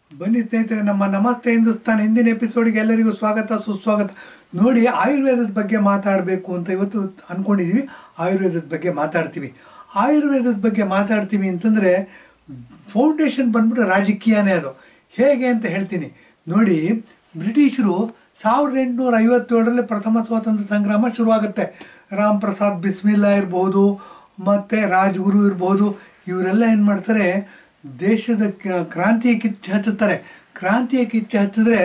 ಬನ್ನಿ ಸ್ನೇಹಿತರೆ ನಮ್ಮ ನಮಸ್ತೆ ಹಿಂದೂಸ್ತಾನ್ ಹಿಂದಿನ ಎಪಿಸೋಡ್ಗೆ ಎಲ್ಲರಿಗೂ ಸ್ವಾಗತ ಸುಸ್ವಾಗತ ನೋಡಿ ಆಯುರ್ವೇದದ ಬಗ್ಗೆ ಮಾತಾಡಬೇಕು ಅಂತ ಇವತ್ತು ಅಂದ್ಕೊಂಡಿದ್ದೀವಿ ಆಯುರ್ವೇದದ ಬಗ್ಗೆ ಮಾತಾಡ್ತೀವಿ ಆಯುರ್ವೇದದ ಬಗ್ಗೆ ಮಾತಾಡ್ತೀವಿ ಅಂತಂದರೆ ಫೌಂಡೇಶನ್ ಬಂದ್ಬಿಟ್ಟು ರಾಜಕೀಯನೇ ಅದು ಹೇಗೆ ಅಂತ ಹೇಳ್ತೀನಿ ನೋಡಿ ಬ್ರಿಟಿಷರು ಸಾವಿರದ ಎಂಟುನೂರ ಐವತ್ತೇಳರಲ್ಲಿ ಪ್ರಥಮ ಸ್ವಾತಂತ್ರ್ಯ ಸಂಗ್ರಾಮ ಶುರುವಾಗುತ್ತೆ ರಾಮ್ ಪ್ರಸಾದ್ ಬಿಸ್ಮಿಲ್ಲಾ ಇರ್ಬೋದು ಮತ್ತು ರಾಜ್ಗುರು ಇರ್ಬೋದು ಇವರೆಲ್ಲ ಏನು ಮಾಡ್ತಾರೆ ದೇಶದ ಕ- ಕ್ರಾಂತಿಯ ಕಿಚ್ಚು ಹಚ್ಚುತ್ತಾರೆ ಕ್ರಾಂತಿಯ ಕಿಚ್ಚು ಹಚ್ಚಿದ್ರೆ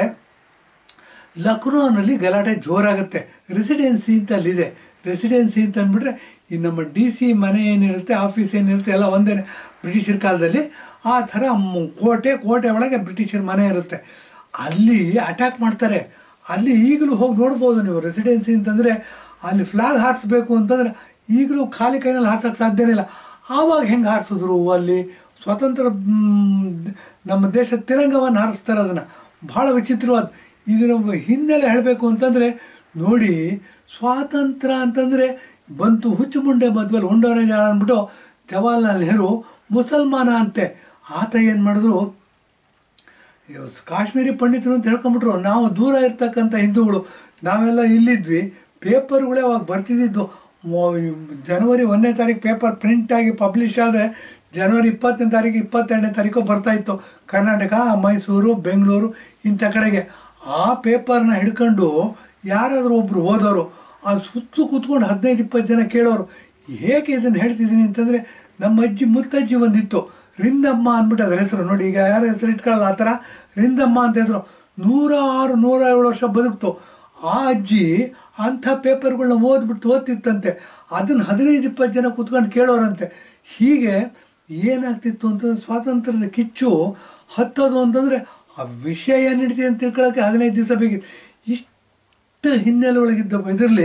ಲಕ್ನೋನಲ್ಲಿ ಗಲಾಟೆ ಜೋರಾಗುತ್ತೆ ರೆಸಿಡೆನ್ಸಿ ಅಂತ ಅಲ್ಲಿದೆ ರೆಸಿಡೆನ್ಸಿ ಅಂತ ಅಂದ್ಬಿಟ್ರೆ ಈ ನಮ್ಮ ಡಿ ಸಿ ಮನೆ ಏನಿರುತ್ತೆ ಆಫೀಸ್ ಏನಿರುತ್ತೆ ಎಲ್ಲ ಒಂದೇ ಬ್ರಿಟಿಷರ ಕಾಲದಲ್ಲಿ ಆ ಥರ ಮ್- ಕೋಟೆ ಕೋಟೆ ಒಳಗೆ ಬ್ರಿಟಿಷರ ಮನೆ ಇರುತ್ತೆ ಅಲ್ಲಿ ಅಟ್ಯಾಕ್ ಮಾಡ್ತಾರೆ ಅಲ್ಲಿ ಈಗಲೂ ಹೋಗಿ ನೋಡ್ಬೋದು ನೀವು ರೆಸಿಡೆನ್ಸಿ ಅಂತಂದರೆ ಅಲ್ಲಿ ಫ್ಲಾಗ್ ಹಾರಿಸ್ಬೇಕು ಅಂತಂದರೆ ಈಗಲೂ ಖಾಲಿ ಕೈನಲ್ಲಿ ಹಾರ್ಸೋಕ್ಕೆ ಸಾಧ್ಯನೇ ಇಲ್ಲ ಆವಾಗ ಹೆಂಗೆ ಹಾರಿಸಿದ್ರು ಅಲ್ಲಿ ಸ್ವತಂತ್ರ ಮ್, ನಮ್ಮ ದೇಶ ತಿರಂಗವನ್ನು ಹಾರಿಸ್ತಾರೆ ಅದನ್ನು ಭಾಳ ವಿಚಿತ್ರವಾದ ಇದರ ಹಿನ್ನೆಲೆ ಹೇಳಬೇಕು ಅಂತಂದರೆ ನೋಡಿ ಸ್ವಾತಂತ್ರ್ಯ ಅಂತಂದರೆ ಬಂತು ಹುಚ್ಚು ಮುಂಡೆ ಮದುವೆಲಿ ಉಂಡೋರೆ ಜಾಳ ಅಂದ್ಬಿಟ್ಟು ಜವಾಹರ್ಲಾಲ್ ನೆಹರು ಮುಸಲ್ಮಾನ ಅಂತೆ ಆತ ಏನು ಮಾಡಿದ್ರು ಇವ್ರು ಕಾಶ್ಮೀರಿ ಪಂಡಿತರು ಅಂತ ಹೇಳ್ಕೊಂಬಿಟ್ರು ನಾವು ದೂರ ಇರ್ತಕ್ಕಂಥ ಹಿಂದೂಗಳು ನಾವೆಲ್ಲ ಇಲ್ಲಿದ್ವಿ ಪೇಪರ್ಗಳೇ ಅವಾಗ ಬರ್ತಿದ್ದಿದ್ದು ಮೊ- ಜನವರಿ ಒಂದನೇ ತಾರೀಕು ಪೇಪರ್ ಪ್ರಿಂಟಾಗಿ ಪಬ್ಲಿಷ್ ಆದರೆ ಜನವರಿ ಇಪ್ಪತ್ತನೇ ತಾರೀಕು ಇಪ್ಪತ್ತೆರಡನೇ ತಾರೀಕು ಬರ್ತಾಯಿತ್ತು ಕರ್ನಾಟಕ ಮೈಸೂರು ಬೆಂಗಳೂರು ಇಂಥ ಕಡೆಗೆ ಆ ಪೇಪರ್ನ ಹಿಡ್ಕೊಂಡು ಯಾರಾದರೂ ಒಬ್ಬರು ಓದೋರು ಆ ಸುತ್ತು ಕೂತ್ಕೊಂಡು ಹದಿನೈದು ಇಪ್ಪತ್ತು ಜನ ಕೇಳೋರು ಹೇಗೆ ಇದನ್ನು ಹೇಳ್ತಿದ್ದೀನಿ ಅಂತಂದರೆ ನಮ್ಮ ಅಜ್ಜಿ ಮುತ್ತಜ್ಜಿ ಒಂದಿತ್ತು ರಿಂದಮ್ಮ ಅಂದ್ಬಿಟ್ಟು ಅದ್ರ ಹೆಸರು ನೋಡಿ ಈಗ ಯಾರು ಹೆಸರು ಇಟ್ಕೊಳ್ಳಲ್ಲ ಆ ಥರ ರಿಂದಮ್ಮ ಅಂತ ಹೆಸರು ನೂರ ಆರು ನೂರ ಏಳು ವರ್ಷ ಬದುಕ್ತು ಆ ಅಜ್ಜಿ ಅಂಥ ಪೇಪರ್ಗಳನ್ನ ಓದ್ಬಿಟ್ಟು ಓದ್ತಿತ್ತಂತೆ ಅದನ್ನು ಹದಿನೈದು ಇಪ್ಪತ್ತು ಜನ ಕೂತ್ಕೊಂಡು ಕೇಳೋರಂತೆ ಹೀಗೆ ಏನಾಗ್ತಿತ್ತು ಅಂತಂದ್ರೆ ಸ್ವಾತಂತ್ರ್ಯದ ಕಿಚ್ಚು ಹತ್ತೋದು ಅಂತಂದರೆ ಆ ವಿಷಯ ಏನು ನಡೀತಿದೆ ಅಂತ ತಿಳ್ಕೊಳ್ಳೋಕ್ಕೆ ಹದಿನೈದು ದಿವಸ ಬೇಕಿತ್ತು ಇಷ್ಟು ಹಿನ್ನೆಲೆ ಒಳಗಿದ್ದ ಇದರಲ್ಲಿ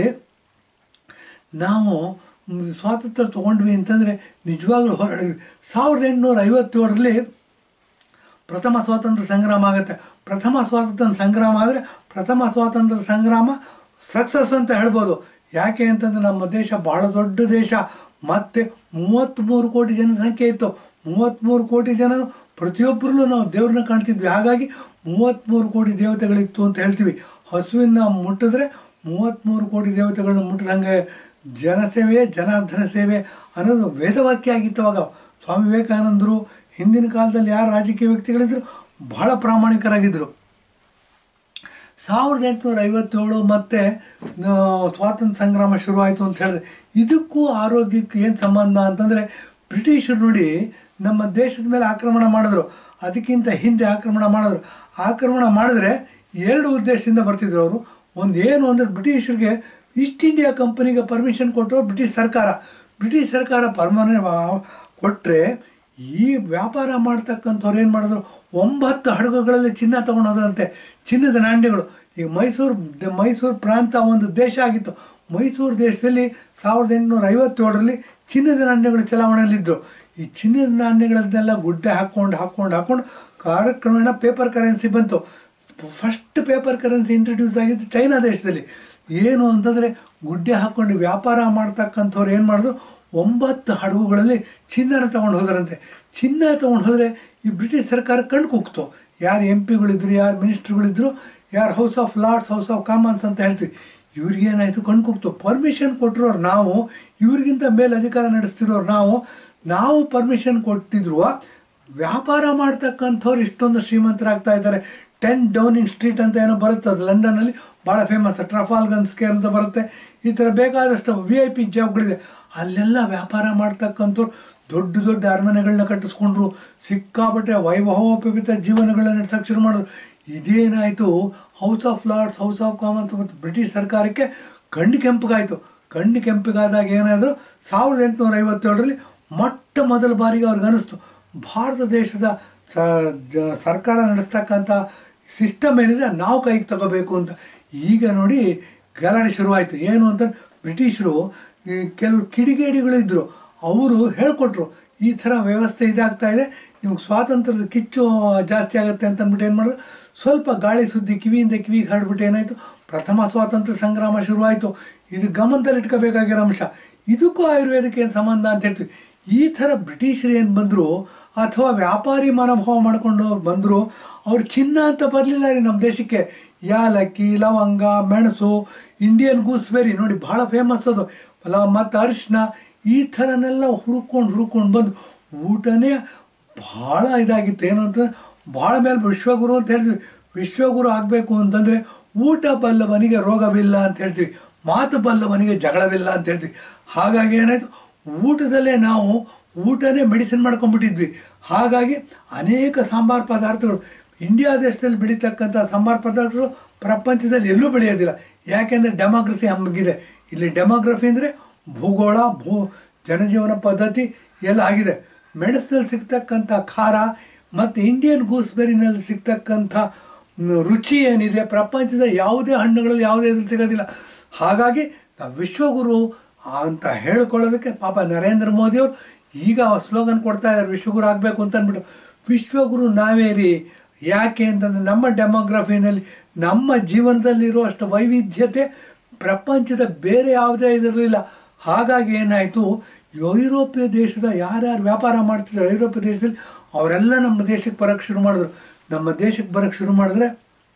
ನಾವು ಮ್, ಸ್ವಾತಂತ್ರ್ಯ ತೊಗೊಂಡ್ವಿ ಅಂತಂದರೆ ನಿಜವಾಗ್ಲೂ ಹೊರಡಿದ್ವಿ ಸಾವಿರದ ಎಂಟುನೂರ ಐವತ್ತೇಳರಲ್ಲಿ ಪ್ರಥಮ ಸ್ವಾತಂತ್ರ್ಯ ಸಂಗ್ರಾಮ ಆಗುತ್ತೆ ಪ್ರಥಮ ಸ್ವಾತಂತ್ರ್ಯ ಸಂಗ್ರಾಮ ಆದರೆ ಪ್ರಥಮ ಸ್ವಾತಂತ್ರ್ಯ ಸಂಗ್ರಾಮ ಸಕ್ಸಸ್ ಅಂತ ಹೇಳ್ಬೋದು ಯಾಕೆ ಅಂತಂದರೆ ನಮ್ಮ ದೇಶ ಬಹಳ ದೊಡ್ಡ ದೇಶ ಮತ್ತು ಮೂವತ್ತ್ಮೂರು ಕೋಟಿ ಜನಸಂಖ್ಯೆ ಇತ್ತು ಮೂವತ್ತ್ಮೂರು ಕೋಟಿ ಜನರು ಪ್ರತಿಯೊಬ್ಬರಲ್ಲೂ ನಾವು ದೇವ್ರನ್ನ ಕಾಣ್ತಿದ್ವಿ ಹಾಗಾಗಿ ಮೂವತ್ತ್ಮೂರು ಕೋಟಿ ದೇವತೆಗಳಿತ್ತು ಅಂತ ಹೇಳ್ತೀವಿ ಹಸುವಿನ ಮುಟ್ಟಿದ್ರೆ ಮೂವತ್ತ್ಮೂರು ಕೋಟಿ ದೇವತೆಗಳನ್ನ ಮುಟ್ಟಿದಂಗೆ ಜನಸೇವೆ ಜನಾರ್ದನ ಸೇವೆ ಅನ್ನೋದು ವೇದವಾಕ್ಯ ಆಗಿತ್ತು ಅವಾಗ ಸ್ವಾಮಿ ವಿವೇಕಾನಂದರು ಹಿಂದಿನ ಕಾಲದಲ್ಲಿ ಯಾರು ರಾಜಕೀಯ ವ್ಯಕ್ತಿಗಳಿದ್ರು ಬಹಳ ಪ್ರಾಮಾಣಿಕರಾಗಿದ್ದರು ಸಾವಿರದ ಎಂಟುನೂರ ಐವತ್ತೇಳು ಮತ್ತು ಸ್ವಾತಂತ್ರ್ಯ ಸಂಗ್ರಾಮ ಶುರುವಾಯಿತು ಅಂತ ಹೇಳಿದೆ ಇದಕ್ಕೂ ಆರೋಗ್ಯಕ್ಕೆ ಏನು ಸಂಬಂಧ ಅಂತಂದರೆ ಬ್ರಿಟಿಷರು ನೋಡಿ ನಮ್ಮ ದೇಶದ ಮೇಲೆ ಆಕ್ರಮಣ ಮಾಡಿದ್ರು ಅದಕ್ಕಿಂತ ಹಿಂದೆ ಆಕ್ರಮಣ ಮಾಡಿದ್ರು ಆಕ್ರಮಣ ಮಾಡಿದ್ರೆ ಎರಡು ಉದ್ದೇಶದಿಂದ ಬರ್ತಿದ್ರು ಅವರು ಒಂದು ಏನು ಅಂದರೆ ಬ್ರಿಟಿಷರಿಗೆ ಈಸ್ಟ್ ಇಂಡಿಯಾ ಕಂಪನಿಗೆ ಪರ್ಮಿಷನ್ ಕೊಟ್ಟು ಬ್ರಿಟಿಷ್ ಸರ್ಕಾರ ಬ್ರಿಟಿಷ್ ಸರ್ಕಾರ ಪರ್ಮನೆ ಕೊಟ್ಟರೆ ಈ ವ್ಯಾಪಾರ ಮಾಡ್ತಕ್ಕಂಥವ್ರು ಏನು ಮಾಡಿದ್ರು ಒಂಬತ್ತು ಹಡಗುಗಳಲ್ಲಿ ಚಿನ್ನ ತೊಗೊಂಡು ಹೋದ್ರಂತೆ ಚಿನ್ನದ ನಾಣ್ಯಗಳು ಈಗ ಮೈಸೂರು ದ- ಮೈಸೂರು ಪ್ರಾಂತ ಒಂದು ದೇಶ ಆಗಿತ್ತು ಮೈಸೂರು ದೇಶದಲ್ಲಿ ಸಾವಿರದ ಎಂಟುನೂರ ಐವತ್ತೇಳರಲ್ಲಿ ಚಿನ್ನದ ನಾಣ್ಯಗಳು ಚಲಾವಣೆಯಲ್ಲಿದ್ದರು ಈ ಚಿನ್ನದ ನಾಣ್ಯಗಳನ್ನೆಲ್ಲ ಗುಡ್ಡೆ ಹಾಕ್ಕೊಂಡು ಹಾಕ್ಕೊಂಡು ಹಾಕ್ಕೊಂಡು ಕಾಲಕ್ರಮೇಣ ಪೇಪರ್ ಕರೆನ್ಸಿ ಬಂತು ಫಸ್ಟ್ ಪೇಪರ್ ಕರೆನ್ಸಿ ಇಂಟ್ರಡ್ಯೂಸ್ ಆಗಿದ್ದು ಚೈನಾ ದೇಶದಲ್ಲಿ ಏನು ಅಂತಂದರೆ ಗುಡ್ಡೆ ಹಾಕ್ಕೊಂಡು ವ್ಯಾಪಾರ ಮಾಡ್ತಕ್ಕಂಥವ್ರು ಏನು ಮಾಡಿದ್ರು ಒಂಬತ್ತು ಹಡಗುಗಳಲ್ಲಿ ಚಿನ್ನನ ತೊಗೊಂಡು ಹೋದ್ರಂತೆ ಚಿನ್ನ ತೊಗೊಂಡು ಹೋದರೆ ಈ ಬ್ರಿಟಿಷ್ ಸರ್ಕಾರ ಕಣ್ಣು ಕುಕ್ತು ಯಾರು ಎಂ ಪಿಗಳಿದ್ರು ಯಾರು ಮಿನಿಸ್ಟ್ರುಗಳಿದ್ರು ಯಾರು House of Lord's house of Commons ಅಂತ ಹೇಳ್ತೀವಿ ಇವ್ರಿಗೇನಾಯಿತು ಕಣ್ಣು ಕುಕ್ತು ಪರ್ಮಿಷನ್ ಕೊಟ್ಟಿರೋರು ನಾವು ಇವ್ರಿಗಿಂತ ಮೇಲೆ ಅಧಿಕಾರ ನಡೆಸ್ತಿರೋರು ನಾವು ನಾವು ಪರ್ಮಿಷನ್ ಕೊಟ್ಟಿದ್ರು ವ್ಯಾಪಾರ ಮಾಡ್ತಕ್ಕಂಥವ್ರು ಇಷ್ಟೊಂದು ಶ್ರೀಮಂತರಾಗ್ತಾ ಇದ್ದಾರೆ ಟೆನ್ ಡೌನಿಂಗ್ ಸ್ಟ್ರೀಟ್ ಅಂತ ಏನೋ ಬರುತ್ತೆ ಅದು ಲಂಡನ್ನಲ್ಲಿ ಭಾಳ ಫೇಮಸ್ ಟ್ರಫಾಲ್ಗನ್ ಸ್ಕೇರ್ ಅಂತ ಬರುತ್ತೆ ಈ ಥರ ಬೇಕಾದಷ್ಟು ವಿ ಐ ಪಿ ಜಾಬ್ಗಳಿದೆ ಅಲ್ಲೆಲ್ಲ ವ್ಯಾಪಾರ ಮಾಡ್ತಕ್ಕಂಥವ್ರು ದೊಡ್ಡ ದೊಡ್ಡ ಅರಮನೆಗಳನ್ನ ಕಟ್ಟಿಸ್ಕೊಂಡ್ರು ಸಿಕ್ಕಾಪಟ್ಟೆ ವೈಭವೋಪೇತ ಜೀವನಗಳನ್ನ ನಡೆಸೋಕೆ ಶುರು ಮಾಡಿದ್ರು ಇದೇನಾಯಿತು house of Lord's house of commons ಮತ್ತು ಬ್ರಿಟಿಷ್ ಸರ್ಕಾರಕ್ಕೆ ಕಣ್ಣು ಕೆಂಪಗಾಯಿತು ಕಣ್ಣು ಕೆಂಪಗಾದಾಗ ಏನಾದರೂ ಸಾವಿರದ ಎಂಟುನೂರ ಐವತ್ತೇಳರಲ್ಲಿ ಮೊಟ್ಟ ಮೊದಲ ಬಾರಿಗೆ ಅವ್ರಿಗೆ ಅನಿಸ್ತು ಭಾರತ ದೇಶದ ಸ- ಜ- ಸರ್ಕಾರ ನಡೆಸ್ತಕ್ಕಂಥ ಸಿಸ್ಟಮ್ ಏನಿದೆ ನಾವು ಕೈಗೆ ತಗೋಬೇಕು ಅಂತ ಈಗ ನೋಡಿ ಗಲಾಟೆ ಶುರುವಾಯಿತು ಏನು ಅಂತ ಬ್ರಿಟಿಷರು ಈ ಕೆಲವು ಕಿಡಿಗೇಡಿಗಳು ಇದ್ದರು ಅವರು ಹೇಳಿಕೊಟ್ರು ಈ ಥರ ವ್ಯವಸ್ಥೆ ಇದಾಗ್ತಾ ಇದೆ ನಿಮ್ಗೆ ಸ್ವಾತಂತ್ರ್ಯದ ಕಿಚ್ಚು ಜಾಸ್ತಿ ಆಗುತ್ತೆ ಅಂತ ಅಂದ್ಬಿಟ್ಟು ಏನು ಮಾಡಿದ್ರು ಸ್ವಲ್ಪ ಗಾಳಿ ಸುದ್ದಿ ಕಿವಿಯಿಂದ ಕಿವಿಗೆ ಹರಡ್ಬಿಟ್ಟು ಏನಾಯಿತು ಪ್ರಥಮ ಸ್ವಾತಂತ್ರ್ಯ ಸಂಗ್ರಾಮ ಶುರುವಾಯಿತು ಇದು ಗಮನದಲ್ಲಿ ಇಟ್ಕೋಬೇಕಾಗಿರೋ ಅಂಶ ಇದಕ್ಕೂ ಆಯುರ್ವೇದಕ್ಕೆ ಏನು ಸಂಬಂಧ ಅಂತ ಹೇಳ್ತೀವಿ ಈ ಥರ ಬ್ರಿಟಿಷರು ಏನು ಬಂದರು ಅಥವಾ ವ್ಯಾಪಾರಿ ಮನೋಭಾವ ಮಾಡ್ಕೊಂಡು ಬಂದರು ಅವ್ರು ಚಿನ್ನ ಅಂತ ಬರಲಿಲ್ಲ ರೀ ನಮ್ಮ ದೇಶಕ್ಕೆ ಯಾಲಕ್ಕಿ ಲವಂಗ ಮೆಣಸು ಇಂಡಿಯನ್ ಗೂಸ್ಬೆರಿ ನೋಡಿ ಭಾಳ ಫೇಮಸ್ ಅದು ಅಲ್ಲ ಮತ್ತು ಅರಿಶಿನ ಈ ಥರನೆಲ್ಲ ಹುಡ್ಕೊಂಡು ಹುಡ್ಕೊಂಡು ಬಂದು ಊಟನೇ ಭಾಳ ಇದಾಗಿತ್ತು ಏನು ಅಂತಂದ್ರೆ ಭಾಳ ಮೇಲೆ ವಿಶ್ವಗುರು ಅಂತ ಹೇಳ್ತೀವಿ ವಿಶ್ವಗುರು ಆಗಬೇಕು ಅಂತಂದರೆ ಊಟ ಬಲ್ಲವನಿಗೆ ರೋಗವಿಲ್ಲ ಅಂತ ಹೇಳ್ತೀವಿ ಮಾತು ಬಲ್ಲವನಿಗೆ ಜಗಳವಿಲ್ಲ ಅಂತ ಹೇಳ್ತೀವಿ ಹಾಗಾಗಿ ಏನಾಯಿತು ಊಟದಲ್ಲೇ ನಾವು ಊಟನೇ ಮೆಡಿಸಿನ್ ಮಾಡ್ಕೊಂಡ್ಬಿಟ್ಟಿದ್ವಿ ಹಾಗಾಗಿ ಅನೇಕ ಸಾಂಬಾರು ಪದಾರ್ಥಗಳು ಇಂಡಿಯಾ ದೇಶದಲ್ಲಿ ಬೆಳೀತಕ್ಕಂಥ ಸಾಂಬಾರು ಪದಾರ್ಥಗಳು ಪ್ರಪಂಚದಲ್ಲಿ ಎಲ್ಲೂ ಬೆಳೆಯೋದಿಲ್ಲ ಯಾಕೆಂದರೆ ಡೆಮೋಕ್ರಸಿ ಹಂಗಿದೆ ಇಲ್ಲಿ ಡೆಮೋಗ್ರಫಿ ಅಂದರೆ ಭೂಗೋಳ ಭೂ ಜನಜೀವನ ಪದ್ಧತಿ ಎಲ್ಲ ಆಗಿದೆ ಮೆಣಸಿನಲ್ಲಿ ಸಿಗ್ತಕ್ಕಂಥ ಖಾರ ಮತ್ತು ಇಂಡಿಯನ್ ಗೂಸ್ಬೆರಿನಲ್ಲಿ ಸಿಗ್ತಕ್ಕಂಥ ಮ್, ರುಚಿ ಏನಿದೆ ಪ್ರಪಂಚದ ಯಾವುದೇ ಹಣ್ಣುಗಳಲ್ಲಿ ಯಾವುದೇ ಇದ್ರಲ್ಲಿ ಸಿಗೋದಿಲ್ಲ ಹಾಗಾಗಿ ನಾವು ವಿಶ್ವಗುರು ಅಂತ ಹೇಳ್ಕೊಳ್ಳೋದಕ್ಕೆ ಪಾಪ ನರೇಂದ್ರ ಮೋದಿಯವರು ಈಗ ಸ್ಲೋಗನ್ ಕೊಡ್ತಾ ಇದ್ದಾರೆ ವಿಶ್ವಗುರು ಆಗಬೇಕು ಅಂತ ಅಂದ್ಬಿಟ್ಟು ವಿಶ್ವಗುರು ನಾವೇ ರೀ ಯಾಕೆ ಅಂತಂದರೆ ನಮ್ಮ ಡೆಮೋಗ್ರಫಿನಲ್ಲಿ ನಮ್ಮ ಜೀವನದಲ್ಲಿರುವಷ್ಟು ವೈವಿಧ್ಯತೆ ಪ್ರಪಂಚದ ಬೇರೆ ಯಾವುದೇ ಇದರಲಿಲ್ಲ ಹಾಗಾಗಿ ಏನಾಯಿತು ಯುರೋಪಿಯ ದೇಶದ ಯಾರ್ಯಾರು ವ್ಯಾಪಾರ ಮಾಡ್ತಿದ್ದಾರೆ ಯುರೋಪಿಯ ದೇಶದಲ್ಲಿ ಅವರೆಲ್ಲ ನಮ್ಮ ದೇಶಕ್ಕೆ ಬರೋಕ್ಕೆ ಶುರು ಮಾಡಿದ್ರು ನಮ್ಮ ದೇಶಕ್ಕೆ ಬರೋಕ್ಕೆ ಶುರು ಮಾಡಿದ್ರೆ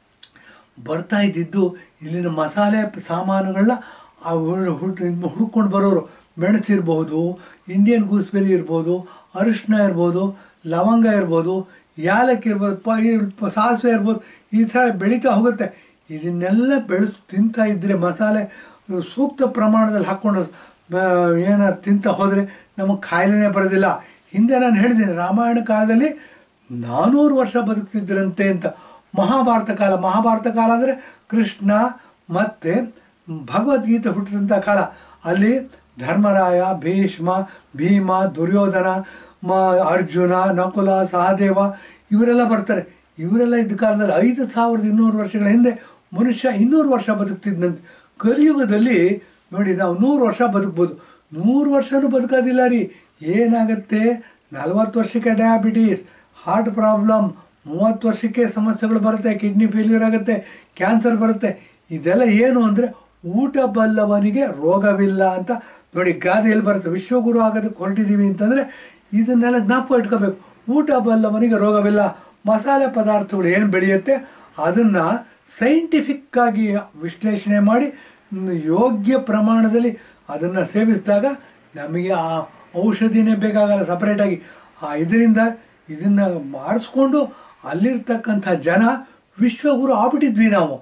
ಬರ್ತಾ ಇದ್ದಿದ್ದು ಇಲ್ಲಿನ ಮಸಾಲೆ ಸಾಮಾನುಗಳನ್ನ ಆ ಹುಡ್- ಹುಡ್- ಇದ್ ಹುಡ್ಕೊಂಡು ಬರೋರು ಮೆಣಸು ಇರ್ಬೋದು ಇಂಡಿಯನ್ ಗೂಸ್ಬೆರಿ ಇರ್ಬೋದು ಅರಿಶಿನ ಇರ್ಬೋದು ಲವಂಗ ಇರ್ಬೋದು ಯಾಲಕ್ಕಿ ಇರ್ಬೋದು ಪ ಈ ಪ- ಸಾಸಿವೆ ಇರ್ಬೋದು ಈ ಥರ ಬೆಳೀತಾ ಹೋಗುತ್ತೆ ಇದನ್ನೆಲ್ಲ ಬೆಳೆಸ್ ತಿಂತಾ ಇದ್ದರೆ ಮಸಾಲೆ ಸೂಕ್ತ ಪ್ರಮಾಣದಲ್ಲಿ ಹಾಕ್ಕೊಂಡು ಏನಾರು ತಿಂತ ಹೋದರೆ ನಮಗೆ ಕಾಯಿಲೆನೇ ಬರೋದಿಲ್ಲ ಹಿಂದೆ ನಾನು ಹೇಳಿದ್ದೀನಿ ರಾಮಾಯಣ ಕಾಲದಲ್ಲಿ ನಾನ್ನೂರು ವರ್ಷ ಬದುಕ್ತಿದ್ರಂತೆ ಅಂತ ಮಹಾಭಾರತ ಕಾಲ ಮಹಾಭಾರತ ಕಾಲ ಅಂದರೆ ಕೃಷ್ಣ ಮತ್ತು ಭಗವದ್ಗೀತೆ ಹುಟ್ಟಿದಂಥ ಕಾಲ ಅಲ್ಲಿ ಧರ್ಮರಾಯ ಭೀಷ್ಮ ಭೀಮ ದುರ್ಯೋಧನ ಮ ಅರ್ಜುನ ನಕುಲ ಸಹದೇವ ಇವರೆಲ್ಲ ಬರ್ತಾರೆ ಇವರೆಲ್ಲ ಇದ್ದ ಕಾಲದಲ್ಲಿ ಐದು ಸಾವಿರದ ಇನ್ನೂರು ವರ್ಷಗಳ ಹಿಂದೆ ಮನುಷ್ಯ ಇನ್ನೂರು ವರ್ಷ ಬದುಕ್ತಿದ್ದಂತೆ ಕಲಿಯುಗದಲ್ಲಿ ನೋಡಿ ನಾವು ನೂರು ವರ್ಷ ಬದುಕ್ಬೋದು ನೂರು ವರ್ಷನೂ ಬದುಕೋದಿಲ್ಲ ರೀ ಏನಾಗುತ್ತೆ ನಲವತ್ತು ವರ್ಷಕ್ಕೆ ಡಯಾಬಿಟೀಸ್ ಹಾರ್ಟ್ ಪ್ರಾಬ್ಲಮ್ ಮೂವತ್ತು ವರ್ಷಕ್ಕೆ ಸಮಸ್ಯೆಗಳು ಬರುತ್ತೆ ಕಿಡ್ನಿ ಫೇಲ್ಯೂರ್ ಆಗುತ್ತೆ ಕ್ಯಾನ್ಸರ್ ಬರುತ್ತೆ ಇದೆಲ್ಲ ಏನು ಅಂದರೆ ಊಟ ಬಲ್ಲವನಿಗೆ ರೋಗವಿಲ್ಲ ಅಂತ ನೋಡಿ ಗಾದೆಯಲ್ಲಿ ಬರುತ್ತೆ ವಿಶ್ವಗುರು ಆಗೋದಕ್ಕೆ ಹೊರಟಿದ್ದೀವಿ ಅಂತಂದರೆ ಇದನ್ನೆಲ್ಲ ಜ್ಞಾಪಕ ಇಟ್ಕೋಬೇಕು ಊಟ ಬಲ್ಲವನಿಗೆ ರೋಗವಿಲ್ಲ ಮಸಾಲೆ ಪದಾರ್ಥಗಳು ಏನು ಬೆಳೆಯುತ್ತೆ ಅದನ್ನು ಸೈಂಟಿಫಿಕ್ಕಾಗಿ ವಿಶ್ಲೇಷಣೆ ಮಾಡಿ ಮ್, ಯೋಗ್ಯ ಪ್ರಮಾಣದಲ್ಲಿ ಅದನ್ನು ಸೇವಿಸಿದಾಗ ನಮಗೆ ಆ ಔಷಧಿನೇ ಬೇಕಾಗಲ್ಲ ಸಪ್ರೇಟಾಗಿ ಆ ಇದರಿಂದ ಇದನ್ನು ಮಾಡಿಸ್ಕೊಂಡು ಅಲ್ಲಿರ್ತಕ್ಕಂಥ ಜನ ವಿಶ್ವಗುರು ಆಗ್ಬಿಟ್ಟಿದ್ವಿ ನಾವು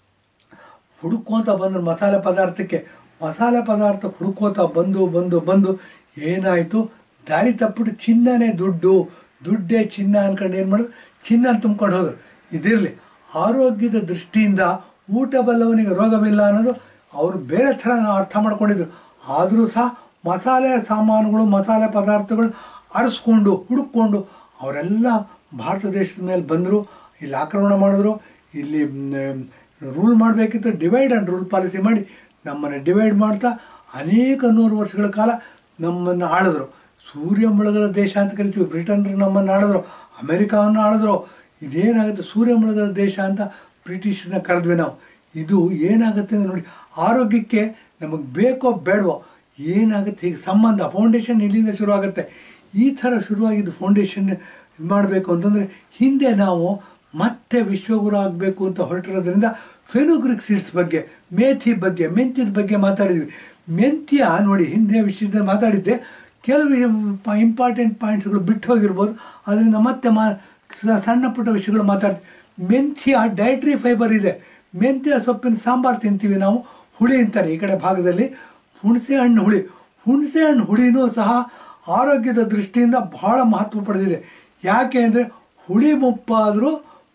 ಹುಡುಕೋತ ಬಂದ್ರು ಮಸಾಲೆ ಪದಾರ್ಥಕ್ಕೆ ಮಸಾಲೆ ಪದಾರ್ಥ ಹುಡುಕೋತ ಬಂದು ಬಂದು ಬಂದು ಏನಾಯಿತು ದಾರಿ ತಪ್ಪಿಟ್ಟು ಚಿನ್ನನೇ ದುಡ್ಡು ದುಡ್ಡೇ ಚಿನ್ನ ಅನ್ಕೊಂಡು ಏನು ಮಾಡೋದು ಚಿನ್ನ ತುಂಬ್ಕೊಂಡು ಹೋದ್ರು ಇದಿರಲಿ ಆರೋಗ್ಯದ ದೃಷ್ಟಿಯಿಂದ ಊಟ ಬಲ್ಲವನಿಗೆ ರೋಗವಿಲ್ಲ ಅನ್ನೋದು ಅವರು ಬೇರೆ ಥರ ನಾವು ಅರ್ಥ ಮಾಡ್ಕೊಂಡಿದ್ರು ಆದರೂ ಸಹ ಮಸಾಲೆ ಸಾಮಾನುಗಳು ಮಸಾಲೆ ಪದಾರ್ಥಗಳು ಆರಿಸ್ಕೊಂಡು ಹುಡುಕೊಂಡು ಅವರೆಲ್ಲ ಭಾರತ ದೇಶದ ಮೇಲೆ ಬಂದರು ಇಲ್ಲಿ ಆಕ್ರಮಣ ಮಾಡಿದ್ರು ಇಲ್ಲಿ ರೂಲ್ ಮಾಡಬೇಕಿತ್ತು ಡಿವೈಡ್ ಆ್ಯಂಡ್ ರೂಲ್ ಪಾಲಿಸಿ ಮಾಡಿ ನಮ್ಮನ್ನು ಡಿವೈಡ್ ಮಾಡ್ತಾ ಅನೇಕ ನೂರು ವರ್ಷಗಳ ಕಾಲ ನಮ್ಮನ್ನು ಆಳಿದ್ರು ಸೂರ್ಯ ಮುಳುಗದ ದೇಶ ಅಂತ ಕರಿತೀವಿ ಬ್ರಿಟನ್ರು ನಮ್ಮನ್ನು ಆಳಿದ್ರು ಅಮೆರಿಕಾವನ್ನು ಆಳಿದ್ರು ಇದೇನಾಗುತ್ತೆ ಸೂರ್ಯ ಮುಳುಗದ ದೇಶ ಅಂತ ಬ್ರಿಟಿಷರನ್ನ ಕರೆದ್ವಿ ನಾವು ಇದು ಏನಾಗುತ್ತೆ ಅಂದರೆ ನೋಡಿ ಆರೋಗ್ಯಕ್ಕೆ ನಮಗೆ ಬೇಕೋ ಬೇಡವೋ ಏನಾಗುತ್ತೆ ಈಗ ಸಂಬಂಧ ಫೌಂಡೇಶನ್ ಇಲ್ಲಿಂದ ಶುರುವಾಗುತ್ತೆ ಈ ಥರ ಶುರುವಾಗಿದ್ದು ಫೌಂಡೇಶನ್ ಇದು ಮಾಡಬೇಕು ಅಂತಂದರೆ ಹಿಂದೆ ನಾವು ಮತ್ತೆ ವಿಶ್ವಗುರು ಆಗಬೇಕು ಅಂತ ಹೊರಟಿರೋದ್ರಿಂದ ಫೆನುಗ್ರಿಕ್ ಸೀಡ್ಸ್ ಬಗ್ಗೆ ಮೇಥಿ ಬಗ್ಗೆ ಮೆಂತ್ಯದ ಬಗ್ಗೆ ಮಾತಾಡಿದ್ವಿ ಮೆಂತ್ಯ ನೋಡಿ ಹಿಂದೆ ವಿಷಯದಲ್ಲಿ ಮಾತಾಡಿದ್ದೆ ಕೆಲವು ಇಂಪಾರ್ಟೆಂಟ್ ಪಾಯಿಂಟ್ಸ್ಗಳು ಬಿಟ್ಟು ಹೋಗಿರ್ಬೋದು ಅದರಿಂದ ಮತ್ತೆ ಮಾ ಸ- ಸಣ್ಣ ಪುಟ್ಟ ವಿಷಯಗಳು ಮಾತಾಡ್ತೀವಿ ಮೆಂತ್ಯ ಡೈಟ್ರಿ ಫೈಬರ್ ಇದೆ ಮೆಂತ್ಯ ಸೊಪ್ಪಿನ ಸಾಂಬಾರು ತಿಂತೀವಿ ನಾವು ಹುಳಿ ಅಂತಾರೆ ಈ ಕಡೆ ಭಾಗದಲ್ಲಿ ಹುಣಸೆ ಹಣ್ಣು ಹುಳಿ ಹುಣಸೆ ಹಣ್ಣು ಹುಳಿನೂ ಸಹ ಆರೋಗ್ಯದ ದೃಷ್ಟಿಯಿಂದ ಬಹಳ ಮಹತ್ವ ಪಡೆದಿದೆ ಯಾಕೆ ಅಂದರೆ ಹುಳಿ ಮುಪ್ಪಾದರೂ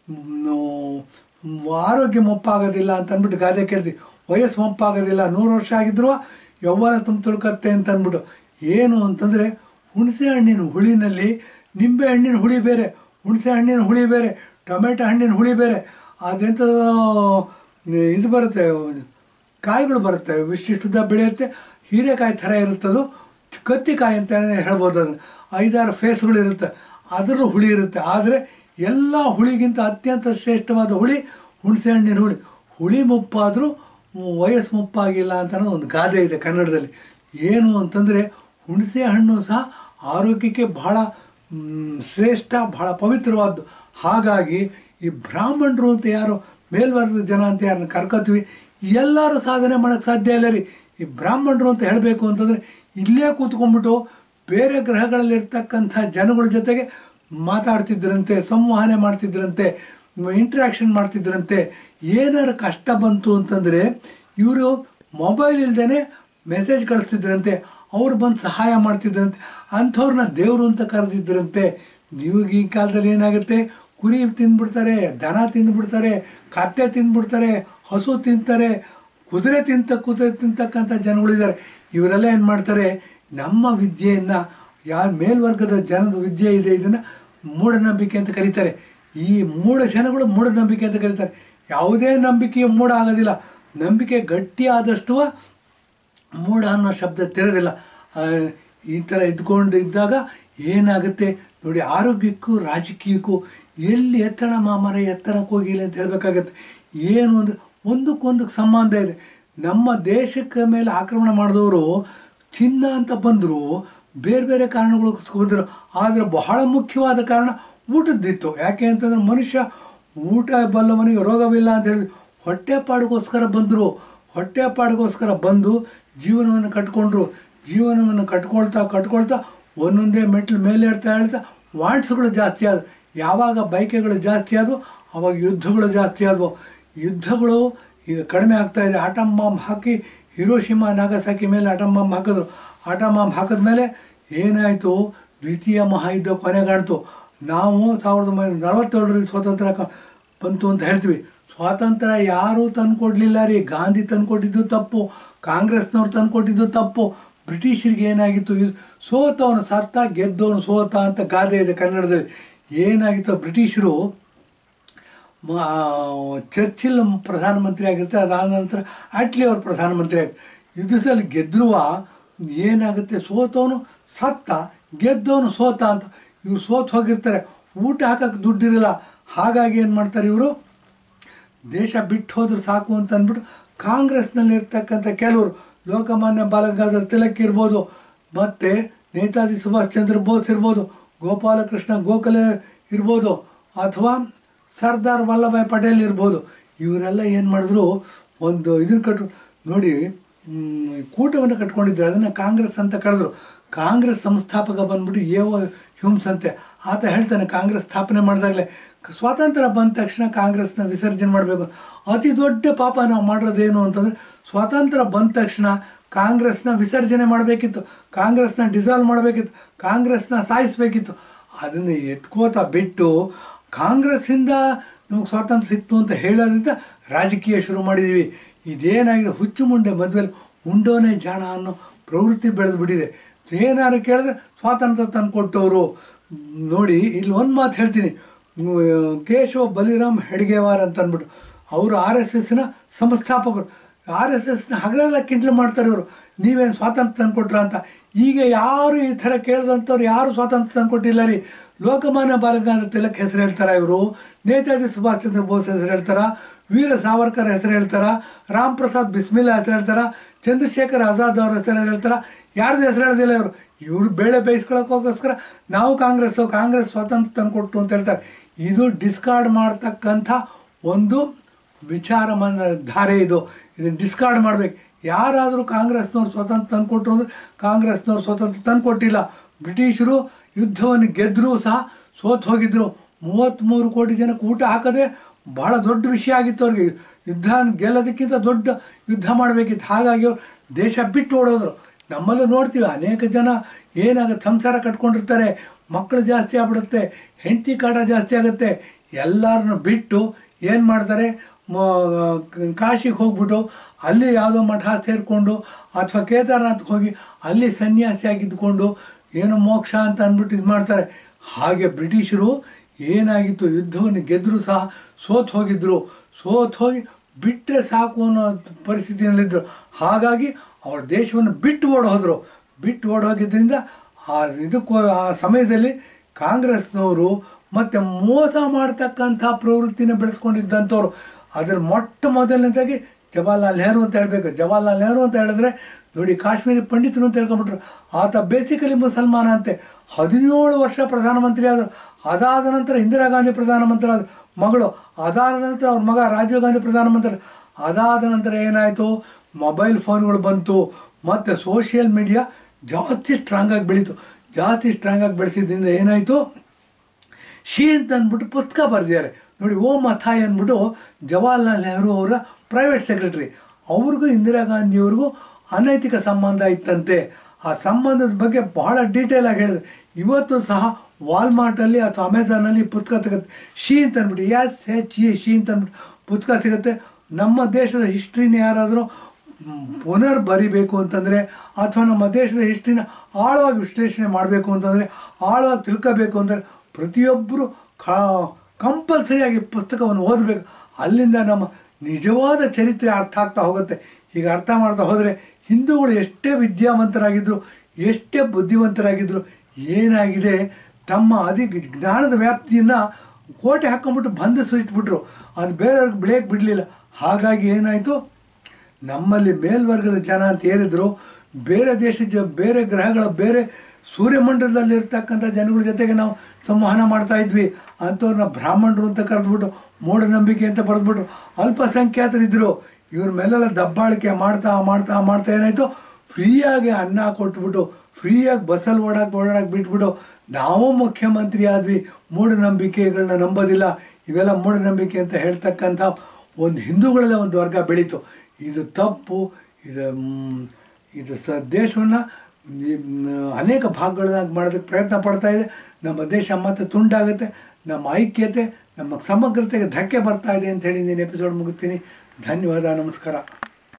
ಆರೋಗ್ಯ ಮುಪ್ಪಾಗೋದಿಲ್ಲ ಅಂತ ಅಂದ್ಬಿಟ್ಟು ಗಾದೆ ಕೇಳ್ತೀವಿ ವಯಸ್ಸು ಮುಪ್ಪಾಗೋದಿಲ್ಲ ನೂರು ವರ್ಷ ಆಗಿದ್ರು ಯೌವನ ತುಂಬ ತುಳ್ಕತ್ತೆ ಅಂತ ಅಂದ್ಬಿಟ್ಟು ಏನು ಅಂತಂದರೆ ಹುಣಸೆ ಹಣ್ಣಿನ ಹುಳಿನಲ್ಲಿ ನಿಂಬೆ ಹಣ್ಣಿನ ಹುಳಿ ಬೇರೆ ಹುಣಸೆ ಹಣ್ಣಿನ ಹುಳಿ ಬೇರೆ ಟೊಮೆಟೊ ಹಣ್ಣಿನ ಹುಳಿ ಬೇರೆ ಅದೆಂಥ ಇದು ಬರುತ್ತೆ ಕಾಯಿಗಳು ಬರುತ್ತೆ ಇಷ್ಟಿಷ್ಟುದ್ದ ಬೆಳೆಯುತ್ತೆ ಹೀರೆಕಾಯಿ ಥರ ಇರುತ್ತದು ಕತ್ತಿಕಾಯಿ ಅಂತ ಹೇಳ್ಬೋದು ಅದನ್ನು ಐದಾರು ಫೇಸ್ಗಳು ಇರುತ್ತೆ ಅದರಲ್ಲೂ ಹುಳಿ ಇರುತ್ತೆ ಆದರೆ ಎಲ್ಲ ಹುಳಿಗಿಂತ ಅತ್ಯಂತ ಶ್ರೇಷ್ಠವಾದ ಹುಳಿ ಹುಣಸೆ ಹಣ್ಣಿನ ಹುಳಿ ಹುಳಿ ಮುಪ್ಪಾದರೂ ವಯಸ್ಸು ಮುಪ್ಪಾಗಿಲ್ಲ ಅಂತ ಅನ್ನೋದು ಒಂದು ಗಾದೆ ಇದೆ ಕನ್ನಡದಲ್ಲಿ ಏನು ಅಂತಂದರೆ ಹುಣಸೆ ಹಣ್ಣು ಸಹ ಆರೋಗ್ಯಕ್ಕೆ ಬಹಳ ಮ್, ಶ್ರೇಷ್ಠ ಬಹಳ ಪವಿತ್ರವಾದ್ದು ಹಾಗಾಗಿ ಈ ಬ್ರಾಹ್ಮಣರು ಅಂತ ಯಾರು ಮೇಲ್ವರ್ಗದ ಜನ ಅಂತ ಯಾರನ್ನ ಕರ್ಕೋತೀವಿ ಎಲ್ಲರೂ ಸಾಧನೆ ಮಾಡೋಕ್ಕೆ ಸಾಧ್ಯ ಇಲ್ಲ ರೀ ಈ ಬ್ರಾಹ್ಮಣರು ಅಂತ ಹೇಳಬೇಕು ಅಂತಂದರೆ ಇಲ್ಲೇ ಕೂತ್ಕೊಂಡ್ಬಿಟ್ಟು ಬೇರೆ ಗ್ರಹಗಳಲ್ಲಿರ್ತಕ್ಕಂಥ ಜನಗಳ ಜೊತೆಗೆ ಮಾತಾಡ್ತಿದ್ರಂತೆ ಸಂವಹನೆ ಮಾಡ್ತಿದ್ರಂತೆ ಇಂಟ್ರ್ಯಾಕ್ಷನ್ ಮಾಡ್ತಿದ್ರಂತೆ ಏನಾರು ಕಷ್ಟ ಬಂತು ಅಂತಂದರೆ ಇವರು ಮೊಬೈಲ್ ಇಲ್ದೇ ಮೆಸೇಜ್ ಕಳಿಸ್ತಿದ್ರಂತೆ ಅವ್ರು ಬಂದು ಸಹಾಯ ಮಾಡ್ತಿದ್ರಂತೆ ಅಂಥವ್ರನ್ನ ದೇವರು ಅಂತ ಕರೆದಿದ್ರಂತೆ ಇವಾಗ ಈ ಕಾಲದಲ್ಲಿ ಏನಾಗುತ್ತೆ ಕುರಿ ತಿಂದ್ಬಿಡ್ತಾರೆ ದನ ತಿಂದ್ಬಿಡ್ತಾರೆ ಕತ್ತೆ ತಿಂದ್ಬಿಡ್ತಾರೆ ಹಸು ತಿಂತಾರೆ ಕುದುರೆ ತಿಂತ ಕುದುರೆ ತಿಂತಕ್ಕಂಥ ಜನಗಳಿದ್ದಾರೆ ಇವರೆಲ್ಲ ಏನು ಮಾಡ್ತಾರೆ ನಮ್ಮ ವಿದ್ಯೆಯನ್ನು ಯಾವ ಮೇಲ್ವರ್ಗದ ಜನದ ವಿದ್ಯೆ ಇದೆ ಇದನ್ನು ಮೂಢನಂಬಿಕೆ ಅಂತ ಕರೀತಾರೆ ಈ ಮೂಢ ಜನಗಳು ಮೂಢನಂಬಿಕೆ ಅಂತ ಕರೀತಾರೆ ಯಾವುದೇ ನಂಬಿಕೆಯು ಮೂಢ ಆಗೋದಿಲ್ಲ ನಂಬಿಕೆ ಗಟ್ಟಿಯಾದಷ್ಟು ಮೂಢ ಅನ್ನೋ ಶಬ್ದ ತಿರೋದಿಲ್ಲ ಆ, ಈ ಥರ ಇದ್ಕೊಂಡು ಇದ್ದಾಗ ಏನಾಗುತ್ತೆ ನೋಡಿ ಆರೋಗ್ಯಕ್ಕೂ ರಾಜಕೀಯಕ್ಕೂ ಎಲ್ಲಿ ಎತ್ತಣ ಮಾಮರ ಎತ್ತರಕ್ಕೆ ಹೋಗಿಲ್ಲ ಅಂತ ಹೇಳಬೇಕಾಗತ್ತೆ ಏನು ಅಂದರೆ ಒಂದಕ್ಕೊಂದಕ್ಕೆ ಸಂಬಂಧ ಇದೆ ನಮ್ಮ ದೇಶಕ್ಕೆ ಮೇಲೆ ಆಕ್ರಮಣ ಮಾಡಿದವರು ಚಿನ್ನ ಅಂತ ಬಂದರು ಬೇರೆ ಬೇರೆ ಕಾರಣಗಳು ಬಂದರು ಆದರೆ ಬಹಳ ಮುಖ್ಯವಾದ ಕಾರಣ ಊಟದ್ದಿತ್ತು ಯಾಕೆ ಅಂತಂದ್ರೆ ಮನುಷ್ಯ ಊಟ ಬಲ್ಲವನಿಗೆ ರೋಗವಿಲ್ಲ ಅಂತ ಹೇಳಿ ಹೊಟ್ಟೆಪಾಡಿಗೋಸ್ಕರ ಬಂದರು ಹೊಟ್ಟೆಪಾಡಿಗೋಸ್ಕರ ಬಂದು ಜೀವನವನ್ನು ಕಟ್ಕೊಂಡ್ರು ಜೀವನವನ್ನು ಕಟ್ಕೊಳ್ತಾ ಕಟ್ಕೊಳ್ತಾ ಒಂದೊಂದೇ ಮೆಟ್ಲು ಮೇಲೆ ಏರ್ತಾ ಹೇಳ್ತಾ ವಾಂಟ್ಸ್ಗಳು ಜಾಸ್ತಿ ಆದವು ಯಾವಾಗ ಬೈಕೆಗಳು ಜಾಸ್ತಿ ಆದವು ಅವಾಗ ಯುದ್ಧಗಳು ಜಾಸ್ತಿ ಆದವು ಯುದ್ಧಗಳು ಈಗ ಕಡಿಮೆ ಆಗ್ತಾ ಇದೆ ಆಟಮ್ ಬಾಂಬ್ ಹಾಕಿ ಹಿರೋಶಿಮಾ ನಾಗಸಾಕಿ ಮೇಲೆ ಆಟಮ್ ಬಾಂಬ್ ಹಾಕಿದ್ರು ಆಟಮ್ ಬಾಂಬ್ ಹಾಕಿದ್ಮೇಲೆ ಏನಾಯಿತು ದ್ವಿತೀಯ ಮಹಾಯುದ್ಧ ಕೊನೆಗಾಣ್ತು ನಾವು ಸಾವಿರದ ಒಂಬೈನೂರ ನಲವತ್ತೇಳರಲ್ಲಿ ಸ್ವಾತಂತ್ರ್ಯ ಕ- ಬಂತು ಅಂತ ಹೇಳ್ತೀವಿ ಸ್ವಾತಂತ್ರ್ಯ ಯಾರೂ ತಂದುಕೊಡ್ಲಿಲ್ಲ ರೀ ಗಾಂಧಿ ತಂದುಕೊಟ್ಟಿದ್ದು ತಪ್ಪು ಕಾಂಗ್ರೆಸ್ನವ್ರು ತಂದುಕೊಟ್ಟಿದ್ದು ತಪ್ಪು ಬ್ರಿಟಿಷರಿಗೆ ಏನಾಗಿತ್ತು ಇದು ಸೋತವನು ಸತ್ತ ಗೆದ್ದವನು ಸೋತ ಅಂತ ಗಾದೆ ಇದೆ ಕನ್ನಡದಲ್ಲಿ ಏನಾಗಿತ್ತು ಬ್ರಿಟಿಷರು ಮ- ಚರ್ಚಿಲ್ ಪ್ರಧಾನಮಂತ್ರಿ ಆಗಿರ್ತಾರೆ ಅದಾದ ನಂತರ ಅಟ್ಲಿ ಅವರು ಪ್ರಧಾನಮಂತ್ರಿ ಆಗಿ ಯುದ್ಧದಲ್ಲಿ ಗೆದ್ರುವ ಏನಾಗುತ್ತೆ ಸೋತವನು ಸತ್ತ ಗೆದ್ದವನು ಸೋತ ಅಂತ ಇವ್ರು ಸೋತು ಹೋಗಿರ್ತಾರೆ ಊಟ ಹಾಕಕ್ಕೆ ದುಡ್ಡಿರಲ್ಲ ಹಾಗಾಗಿ ಏನು ಮಾಡ್ತಾರೆ ಇವರು ದೇಶ ಬಿಟ್ಟು ಹೋದ್ರೆ ಸಾಕು ಅಂತ ಅಂದ್ಬಿಟ್ಟು ಕಾಂಗ್ರೆಸ್ನಲ್ಲಿ ಇರ್ತಕ್ಕಂಥ ಕೆಲವರು ಲೋಕಮಾನ್ಯ ಬಾಲಗಂಗಾಧರ್ ತಿಲಕ್ ಇರ್ಬೋದು ಮತ್ತು ನೇತಾಜಿ ಸುಭಾಷ್ ಚಂದ್ರ ಬೋಸ್ ಇರ್ಬೋದು ಗೋಪಾಲಕೃಷ್ಣ ಗೋಖಲೆ ಇರ್ಬೋದು ಅಥವಾ ಸರ್ದಾರ್ ವಲ್ಲಭಾಯ್ ಪಟೇಲ್ ಇರ್ಬೋದು ಇವರೆಲ್ಲ ಏನು ಮಾಡಿದ್ರು ಒಂದು ಇದನ್ನು ಕಟ್ಟು ನೋಡಿ ಮ್, ಕೂಟವನ್ನು ಕಟ್ಕೊಂಡಿದ್ರು ಅದನ್ನು ಕಾಂಗ್ರೆಸ್ ಅಂತ ಕರೆದ್ರು ಕಾಂಗ್ರೆಸ್ ಸಂಸ್ಥಾಪಕ ಬಂದ್ಬಿಟ್ಟು ಏವೋ ಹ್ಯೂಮ್ಸ್ ಅಂತೆ ಆತ ಹೇಳ್ತಾನೆ ಕಾಂಗ್ರೆಸ್ ಸ್ಥಾಪನೆ ಮಾಡಿದಾಗಲೇ ಸ್ವಾತಂತ್ರ್ಯ ಬಂದ ತಕ್ಷಣ ಕಾಂಗ್ರೆಸ್ನ ವಿಸರ್ಜನೆ ಮಾಡಬೇಕು ಅತಿ ದೊಡ್ಡ ಪಾಪ ನಾವು ಮಾಡಿರೋದೇನು ಅಂತಂದರೆ ಸ್ವಾತಂತ್ರ್ಯ ಬಂದ ತಕ್ಷಣ ಕಾಂಗ್ರೆಸ್ನ ವಿಸರ್ಜನೆ ಮಾಡಬೇಕಿತ್ತು ಕಾಂಗ್ರೆಸ್ನ ಡಿಸಾಲ್ವ್ ಮಾಡಬೇಕಿತ್ತು ಕಾಂಗ್ರೆಸ್ನ ಸಾಯಿಸಬೇಕಿತ್ತು ಅದನ್ನು ಎತ್ಕೋತಾ ಬಿಟ್ಟು ಕಾಂಗ್ರೆಸ್ಸಿಂದ ನಮಗೆ ಸ್ವಾತಂತ್ರ್ಯ ಸಿಕ್ತು ಅಂತ ಹೇಳೋದ್ರಿಂದ ರಾಜಕೀಯ ಶುರು ಮಾಡಿದ್ದೀವಿ ಇದೇನಾಗಿದೆ ಹುಚ್ಚು ಮುಂಡೆ ಮದುವೆಲಿ ಉಂಡೋನೇ ಜಾಣ ಅನ್ನೋ ಪ್ರವೃತ್ತಿ ಬೆಳೆದು ಬಿಟ್ಟಿದೆ ಏನಾದ್ರು ಕೇಳಿದ್ರೆ ಸ್ವಾತಂತ್ರ್ಯ ತಂದು ಕೊಟ್ಟವರು ನೋಡಿ ಇಲ್ಲಿ ಒಂದು ಮಾತು ಹೇಳ್ತೀನಿ ಮ್, ಕೇಶವ ಬಲಿರಾಮ್ ಹೆಡ್ಗೇವಾರ್ ಅಂತ ಅಂದ್ಬಿಟ್ಟು ಅವರು ಆರ್ ಎಸ್ ಎಸ್ನ ಸಂಸ್ಥಾಪಕರು ಆರ್ ಎಸ್ ಎಸ್ನ ಹಗಲೆಲ್ಲ ಕಿಂಟ್ಲು ಮಾಡ್ತಾರೆ ಇವರು ನೀವೇನು ಸ್ವಾತಂತ್ರ್ಯ ತಂದುಕೊಟ್ರ ಅಂತ ಈಗ ಯಾರು ಈ ಥರ ಕೇಳಿದಂಥವ್ರು ಯಾರು ಸ್ವಾತಂತ್ರ್ಯ ತಂದುಕೊಟ್ಟಿಲ್ಲ ರೀ ಲೋಕಮಾನ್ಯ ಬಾಲಗಂಗಾಧರ ತಿಲಕ್ ಹೆಸರು ಹೇಳ್ತಾರ ಇವರು ನೇತಾಜಿ ಸುಭಾಷ್ ಚಂದ್ರ ಬೋಸ್ ಹೆಸರು ಹೇಳ್ತಾರ ವೀರ ಸಾವರ್ಕರ್ ಹೆಸರು ಹೇಳ್ತಾರ ರಾಮ್ ಪ್ರಸಾದ್ ಬಿಸ್ಮಿಲ್ಲಾ ಹೆಸರು ಹೇಳ್ತಾರ ಚಂದ್ರಶೇಖರ್ ಆಜಾದ್ ಅವ್ರ ಹೆಸರು ಹೇಳ್ತಾರ ಯಾರ್ದು ಹೆಸರು ಹೇಳೋದಿಲ್ಲ ಇವರು ಇವರು ಬೇಳೆ ಬೇಯಿಸ್ಕೊಳ್ಳೋಕ್ಕೋಸ್ಕರ ನಾವು ಕಾಂಗ್ರೆಸ್ಸು ಕಾಂಗ್ರೆಸ್ ಸ್ವಾತಂತ್ರ್ಯ ತಂದುಕೊಟ್ಟು ಅಂತ ಹೇಳ್ತಾರೆ ಇದು ಡಿಸ್ಕಾರ್ಡ್ ಮಾಡ್ತಕ್ಕಂಥ ಒಂದು ವಿಚಾರ ಮನ ಧಾರೆ ಇದು ಇದನ್ನು ಡಿಸ್ಕಾರ್ಡ್ ಮಾಡಬೇಕು ಯಾರಾದರೂ ಕಾಂಗ್ರೆಸ್ನವ್ರು ಸ್ವತಂತ್ರ ತಂದುಕೊಟ್ರು ಅಂದರೆ ಕಾಂಗ್ರೆಸ್ನವ್ರು ಸ್ವತಂತ್ರ ತಂದುಕೊಟ್ಟಿಲ್ಲ ಬ್ರಿಟಿಷರು ಯುದ್ಧವನ್ನು ಗೆದ್ದರೂ ಸಹ ಸೋತು ಹೋಗಿದ್ರು ಮೂವತ್ತ್ಮೂರು ಕೋಟಿ ಜನಕ್ಕೆ ಊಟ ಹಾಕೋದೇ ಬಹಳ ದೊಡ್ಡ ವಿಷಯ ಆಗಿತ್ತು ಅವ್ರಿಗೆ ಯುದ್ಧ ಗೆಲ್ಲೋದಕ್ಕಿಂತ ದೊಡ್ಡ ಯುದ್ಧ ಮಾಡಬೇಕಿತ್ತು ಹಾಗಾಗಿ ಅವ್ರು ದೇಶ ಬಿಟ್ಟು ಓಡೋದ್ರು ನಮ್ಮಲ್ಲೂ ನೋಡ್ತೀವಿ ಅನೇಕ ಜನ ಏನಾಗುತ್ತೆ ಸಂಸಾರ ಕಟ್ಕೊಂಡಿರ್ತಾರೆ ಮಕ್ಕಳು ಜಾಸ್ತಿ ಆಗ್ಬಿಡುತ್ತೆ ಹೆಂಡತಿ ಕಾಟ ಜಾಸ್ತಿ ಆಗುತ್ತೆ ಎಲ್ಲರನ್ನು ಬಿಟ್ಟು ಏನು ಮಾಡ್ತಾರೆ ಮ- ಕಾಶಿಗೆ ಹೋಗ್ಬಿಟ್ಟು ಅಲ್ಲಿ ಯಾವುದೋ ಮಠ ಸೇರಿಕೊಂಡು ಅಥವಾ ಕೇದಾರ್ನಾಥ್ಗೆ ಹೋಗಿ ಅಲ್ಲಿ ಸನ್ಯಾಸಿಯಾಗಿದ್ದುಕೊಂಡು ಏನೋ ಮೋಕ್ಷ ಅಂತ ಅಂದ್ಬಿಟ್ಟು ಇದು ಮಾಡ್ತಾರೆ ಹಾಗೆ ಬ್ರಿಟಿಷರು ಏನಾಗಿತ್ತು ಯುದ್ಧವನ್ನು ಗೆದ್ದರೂ ಸಹ ಸೋತು ಹೋಗಿದ್ರು ಸೋತು ಹೋಗಿ ಬಿಟ್ಟರೆ ಸಾಕು ಅನ್ನೋ ಪರಿಸ್ಥಿತಿಯಲ್ಲಿದ್ದರು ಹಾಗಾಗಿ ಅವ್ರ ದೇಶವನ್ನು ಬಿಟ್ಟು ಓಡ್ ಹೋದರು ಬಿಟ್ಟು ಓಡ್ ಹೋಗಿದ್ದರಿಂದ ಆ ಇದಕ್ಕೂ ಆ ಸಮಯದಲ್ಲಿ ಕಾಂಗ್ರೆಸ್ನವರು ಮತ್ತು ಮೋಸ ಮಾಡ್ತಕ್ಕಂಥ ಪ್ರವೃತ್ತಿನ ಬೆಳೆಸ್ಕೊಂಡಿದ್ದಂಥವ್ರು ಅದ್ರ ಮೊಟ್ಟ ಮೊದಲನೇದಾಗಿ ಜವಾಹರ್ಲಾಲ್ ನೆಹರು ಅಂತ ಹೇಳಬೇಕು ಜವಾಹರ್ಲಾಲ್ ನೆಹರು ಅಂತ ಹೇಳಿದ್ರೆ ನೋಡಿ ಕಾಶ್ಮೀರಿ ಪಂಡಿತರು ಅಂತ ಹೇಳ್ಕೊಂಬಿಟ್ರು ಆತ ಬೇಸಿಕಲಿ ಮುಸಲ್ಮಾನ ಅಂತೆ ಹದಿನೇಳು ವರ್ಷ ಪ್ರಧಾನಮಂತ್ರಿ ಆದರು ಅದಾದ ನಂತರ ಇಂದಿರಾ ಗಾಂಧಿ ಪ್ರಧಾನಮಂತ್ರಿ ಆದ ಮಗಳು ಅದಾದ ನಂತರ ಅವ್ರ ಮಗ ರಾಜೀವ್ ಗಾಂಧಿ ಪ್ರಧಾನಮಂತ್ರಿ ಅದಾದ ನಂತರ ಏನಾಯಿತು ಮೊಬೈಲ್ ಫೋನ್ಗಳು ಬಂತು ಮತ್ತು ಸೋಷಿಯಲ್ ಮೀಡಿಯಾ ಜಾಸ್ತಿ ಸ್ಟ್ರಾಂಗಾಗಿ ಬೆಳೀತು ಜಾಸ್ತಿ ಸ್ಟ್ರಾಂಗಾಗಿ ಬೆಳೆಸಿದ್ರಿಂದ ಏನಾಯಿತು ಶಿ ಅಂತ ಅಂದ್ಬಿಟ್ಟು ಪುಸ್ತಕ ಬರೆದಿದ್ದಾರೆ ನೋಡಿ ಓಂ ಅಥಾಯ್ ಅಂದ್ಬಿಟ್ಟು ಜವಾಹರ್ಲಾಲ್ ನೆಹರು ಅವರ ಪ್ರೈವೇಟ್ ಸೆಕ್ರೆಟರಿ ಅವ್ರಿಗೂ ಇಂದಿರಾ ಗಾಂಧಿಯವ್ರಿಗೂ ಅನೈತಿಕ ಸಂಬಂಧ ಇತ್ತಂತೆ ಆ ಸಂಬಂಧದ ಬಗ್ಗೆ ಬಹಳ ಡೀಟೇಲ್ ಆಗಿ ಹೇಳಿದೆ ಇವತ್ತು ಸಹ ವಾಲ್ಮಾರ್ಟಲ್ಲಿ ಅಥವಾ ಅಮೆಝಾನಲ್ಲಿ ಪುಸ್ತಕ ಸಿಗುತ್ತೆ ಶಿ ಅಂತ ಅಂದ್ಬಿಟ್ಟು ಎಸ್ ಹೆಚ್ ಇ ಶಿ ಅಂತ ಅಂದ್ಬಿಟ್ಟು ಪುಸ್ತಕ ಸಿಗುತ್ತೆ ನಮ್ಮ ದೇಶದ ಹಿಸ್ಟ್ರಿನ ಯಾರಾದರೂ ಪುನರ್ ಬರಿಬೇಕು ಅಂತಂದರೆ ಅಥವಾ ನಮ್ಮ ದೇಶದ ಹಿಸ್ಟ್ರಿನ ಆಳವಾಗಿ ವಿಶ್ಲೇಷಣೆ ಮಾಡಬೇಕು ಅಂತಂದರೆ ಆಳವಾಗಿ ತಿಳ್ಕೋಬೇಕು ಅಂದರೆ ಪ್ರತಿಯೊಬ್ಬರು ಕಾ ಕಂಪಲ್ಸರಿಯಾಗಿ ಪುಸ್ತಕವನ್ನು ಓದಬೇಕು ಅಲ್ಲಿಂದ ನಮ್ಮ ನಿಜವಾದ ಚರಿತ್ರೆ ಅರ್ಥ ಆಗ್ತಾ ಹೋಗುತ್ತೆ ಹೀಗೆ ಅರ್ಥ ಮಾಡ್ತಾ ಹೋದರೆ ಹಿಂದೂಗಳು ಎಷ್ಟೇ ವಿದ್ಯಾವಂತರಾಗಿದ್ದರು ಎಷ್ಟೇ ಬುದ್ಧಿವಂತರಾಗಿದ್ದರು ಏನಾಗಿದೆ ತಮ್ಮ ಅಧಿ ಜ್ಞಾನದ ವ್ಯಾಪ್ತಿಯನ್ನು ಕೋಟೆ ಹಾಕ್ಕೊಂಬಿಟ್ಟು ಬಂಧಿಸಿಟ್ಬಿಟ್ರು ಅದು ಬೇರೆಯವ್ರಿಗೆ ಬೆಳೆಯಕ್ಕೆ ಬಿಡಲಿಲ್ಲ ಹಾಗಾಗಿ ಏನಾಯಿತು ನಮ್ಮಲ್ಲಿ ಮೇಲ್ವರ್ಗದ ಜನ ಅಂತ ಏನಿದ್ರು ಬೇರೆ ದೇಶದ ಜ ಬೇರೆ ಗ್ರಹಗಳ ಬೇರೆ ಸೂರ್ಯಮಂಡಲದಲ್ಲಿರ್ತಕ್ಕಂಥ ಜನಗಳ ಜೊತೆಗೆ ನಾವು ಸಂವಹನ ಮಾಡ್ತಾ ಇದ್ವಿ ಅಂಥವ್ರನ್ನ ಬ್ರಾಹ್ಮಣರು ಅಂತ ಕರೆದ್ಬಿಟ್ಟು ಮೂಢನಂಬಿಕೆ ಅಂತ ಬರೆದ್ಬಿಟ್ರು ಅಲ್ಪಸಂಖ್ಯಾತರಿದ್ದರು ಇವ್ರ ಮೇಲೆಲ್ಲ ದಬ್ಬಾಳಿಕೆ ಮಾಡ್ತಾ ಮಾಡ್ತಾ ಮಾಡ್ತಾ ಏನಾಯಿತು ಫ್ರೀಯಾಗಿ ಅನ್ನ ಕೊಟ್ಬಿಟ್ಟು ಫ್ರೀಯಾಗಿ ಬಸ್ಸಲ್ಲಿ ಓಡಾಕ್ ಓಡಾಡಕ್ಕೆ ಬಿಟ್ಬಿಟ್ಟು ನಾವು ಮುಖ್ಯಮಂತ್ರಿ ಆದ್ವಿ ಮೂಢನಂಬಿಕೆಗಳನ್ನ ನಂಬೋದಿಲ್ಲ ಇವೆಲ್ಲ ಮೂಢನಂಬಿಕೆ ಅಂತ ಹೇಳ್ತಕ್ಕಂಥ ಒಂದು ಹಿಂದೂಗಳಲ್ಲೇ ಒಂದು ವರ್ಗ ಬೆಳೀತು ಇದು ತಪ್ಪು ಇದು ಮ್, ಇದು ಸ ದೇಶವನ್ನು ಅನೇಕ ಭಾಗಗಳನ್ನಾಗಿ ಮಾಡೋದಕ್ಕೆ ಪ್ರಯತ್ನ ಪಡ್ತಾ ಇದೆ ನಮ್ಮ ದೇಶ ಮತ್ತೆ ತುಂಡಾಗುತ್ತೆ ನಮ್ಮ ಐಕ್ಯತೆ ನಮ್ಮ ಸಮಗ್ರತೆಗೆ ಧಕ್ಕೆ ಬರ್ತಾ ಇದೆ ಅಂತ ಹೇಳಿ ನೀನು ಎಪಿಸೋಡ್ ಮುಗಿಸ್ತೀನಿ ಧನ್ಯವಾದ ನಮಸ್ಕಾರ